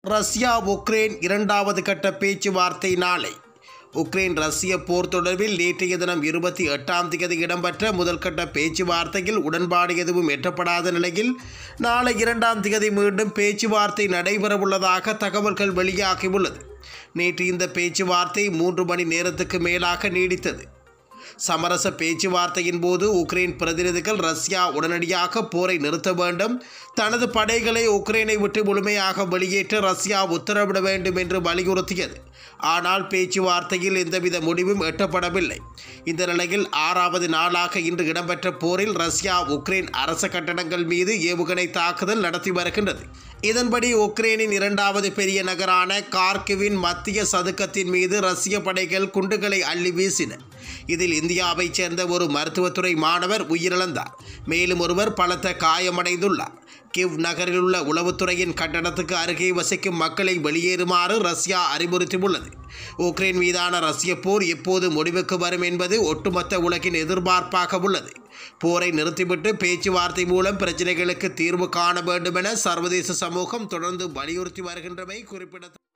Russia Ukraine இரண்டாவது கட்ட பேச்சுவார்த்தை நாளை உக்ரைன் ரஷ்ய போர் தொடர்பில் நேற்றைய தினம் இருபத்தி எட்டாம் தேதி இடம்பெற்ற முதல்கட்ட பேச்சுவார்த்தையில் உடன்பாடு எதுவும் எட்டப்படாத நிலையில் நாளை இரண்டாம் தேதி மீண்டும் பேச்சுவார்த்தை நடைபெறவுள்ளதாக தகவல்கள் வெளியாகியுள்ளது நேற்று இந்த பேச்சுவார்த்தை மூன்று மணி நேரத்துக்கு மேலாக நீடித்தது சமரச பேச்சுவார்த்தையின் போது உக்ரைன் பிரதிநிதிகள் ரஷ்யா உடனடியாக போரை நிறுத்த வேண்டும் தனது படைகளை உக்ரைனை விட்டு முழுமையாக வெளியேற்ற ரஷ்யா உத்தரவிட வேண்டும் என்று வலியுறுத்தியது ஆனால் பேச்சுவார்த்தையில் எந்தவித முடிவும் எட்டப்படவில்லை இந்த நிலையில் ஆறாவது நாளாக இன்று இடம்பெற்ற போரில் ரஷ்யா உக்ரைன் அரச கட்டடங்கள் மீது ஏவுகணை தாக்குதல் நடத்தி வருகின்றது இதன்படி உக்ரைனின் இரண்டாவது பெரிய நகரான கார்கிவின் மத்திய சதுக்கத்தின் மீது ரஷ்ய படைகள் குண்டுகளை அள்ளி வீசின இதில் இந்தியாவைச் சேர்ந்த ஒரு மருத்துவத்துறை மாணவர் உயிரிழந்தார் மேலும் ஒருவர் பலத்த காயமடைந்துள்ளார் கிவ் நகரில் உள்ள உளவுத்துறையின் கட்டடத்துக்கு அருகே வசிக்கும் மக்களை வெளியேறுமாறு ரஷ்யா அறிவுறுத்தியுள்ளது உக்ரைன் மீதான ரஷ்ய போர் எப்போது முடிவுக்கு வரும் என்பது ஒட்டுமொத்த உலகின் எதிர்பார்ப்பாக உள்ளது போரை நிறுத்திவிட்டு பேச்சுவார்த்தை மூலம் பிரச்சனைகளுக்கு தீர்வு காண வேண்டும் என சர்வதேச சமூகம் தொடர்ந்து வலியுறுத்தி வருகின்றமை குறிப்பிடத்தக்கது